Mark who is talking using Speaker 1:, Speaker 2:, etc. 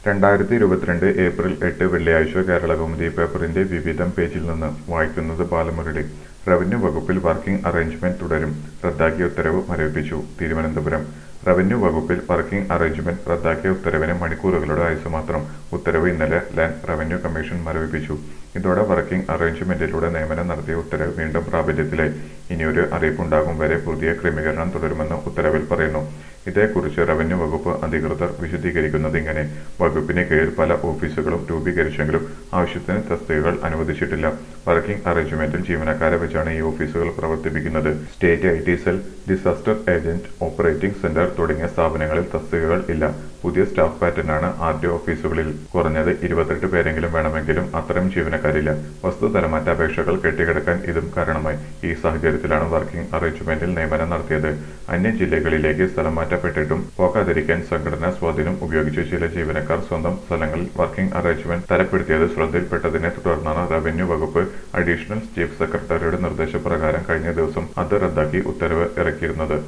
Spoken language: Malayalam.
Speaker 1: രണ്ടായിരത്തി ഇരുപത്തിരണ്ട് ഏപ്രിൽ എട്ട് വെള്ളിയാഴ്ച കേരളകൗമുദി പേപ്പറിന്റെ വിവിധം പേജിൽ നിന്ന് വായിക്കുന്നത് ബാലമുരളി റവന്യൂ വകുപ്പിൽ വർക്കിംഗ് അറേഞ്ച്മെന്റ് തുടരും റദ്ദാക്കിയ ഉത്തരവ് മരവിപ്പിച്ചു തിരുവനന്തപുരം റവന്യൂ വകുപ്പിൽ വർക്കിംഗ് അറേഞ്ച്മെന്റ് റദ്ദാക്കിയ ഉത്തരവിന് മണിക്കൂറുകളുടെ ആയുസ് മാത്രം ഉത്തരവ് ഇന്നലെ ലാൻഡ് റവന്യൂ കമ്മീഷൻ മരവിപ്പിച്ചു ഇതോടെ വർക്കിംഗ് അറേഞ്ച്മെന്റിലൂടെ നിയമനം നടത്തിയ ഉത്തരവ് വീണ്ടും പ്രാബല്യത്തിലായി ഇനിയൊരു അറിയിപ്പുണ്ടാകും വരെ പുതിയ ക്രമീകരണം തുടരുമെന്ന് ഉത്തരവിൽ പറയുന്നു ഇതേക്കുറിച്ച് റവന്യൂ വകുപ്പ് അധികൃതർ വിശദീകരിക്കുന്നത് ഇങ്ങനെ വകുപ്പിന് കീഴിൽ പല ഓഫീസുകളും രൂപീകരിച്ചെങ്കിലും ആവശ്യത്തിന് തസ്തികകൾ അനുവദിച്ചിട്ടില്ല വർക്കിംഗ് അറേഞ്ച്മെന്റിൽ ജീവനക്കാരെ വെച്ചാണ് ഈ ഓഫീസുകൾ പ്രവർത്തിപ്പിക്കുന്നത് state I T cell disaster agent operating centre തുടങ്ങിയ സ്ഥാപനങ്ങളിൽ തസ്തികകൾ ഇല്ല പുതിയ സ്റ്റാഫ് പാറ്റേണാണ് ആർ ടി ഓഫീസുകളിൽ കുറഞ്ഞത് ഇരുപത്തെട്ട് പേരെങ്കിലും വേണമെങ്കിലും അത്തരം ജീവനക്കാരില്ല വസ്തുതരമറ്റ അപേക്ഷകൾ കെട്ടിക്കിടക്കാൻ ഇതും കാരണമായി ഈ സാഹചര്യത്തിലാണ് വർക്കിംഗ് അറേഞ്ച്മെന്റിൽ നിയമനം നടത്തിയത് അന്യ ജില്ലകളിലേക്ക് സ്ഥലം മാറ്റപ്പെട്ടിട്ടും പോകാതിരിക്കാൻ സംഘടനാ സ്വാധീനം ഉപയോഗിച്ച് ചില ജീവനക്കാർ സ്വന്തം സ്ഥലങ്ങളിൽ വർക്കിംഗ് അറേഞ്ച്മെന്റ് തരപ്പെടുത്തിയത് ശ്രദ്ധയിൽപ്പെട്ടതിനെ തുടർന്നാണ് റവന്യൂ വകുപ്പ് അഡീഷണൽ ചീഫ് സെക്രട്ടറിയുടെ നിർദ്ദേശപ്രകാരം കഴിഞ്ഞ ദിവസം അത് റദ്ദാക്കി ഉത്തരവ് ഇറക്കിയിരുന്നത്